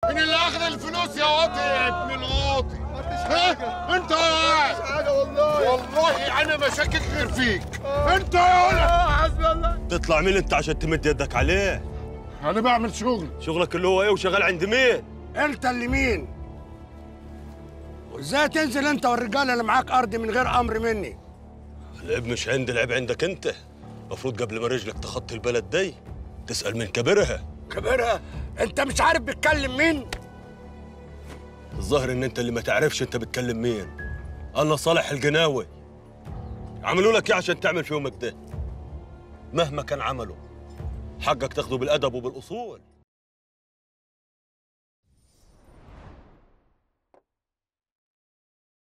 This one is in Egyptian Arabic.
مين اللي اخذ الفلوس يا واطي يا ابن الواطي ها انت يا ولد حاجه والله والله انا ما شاكك غير فيك انت يا ولد حسبي الله تطلع مين انت عشان تمد يدك عليه انا بعمل شغل شغلك اللي هو ايه وشغال عند مين انت اللي مين وازاي تنزل انت والرجاله اللي معاك ارض من غير امر مني العيب مش عندي العيب عندك انت المفروض قبل ما رجلك تخطي البلد دي تسأل من كبرها كبرها انت مش عارف بتكلم مين الظاهر ان انت اللي ما تعرفش انت بتكلم مين انا صالح القناوي عملوا لك ايه عشان تعمل فيهم كده مهما كان عمله حقك تاخده بالادب وبالاصول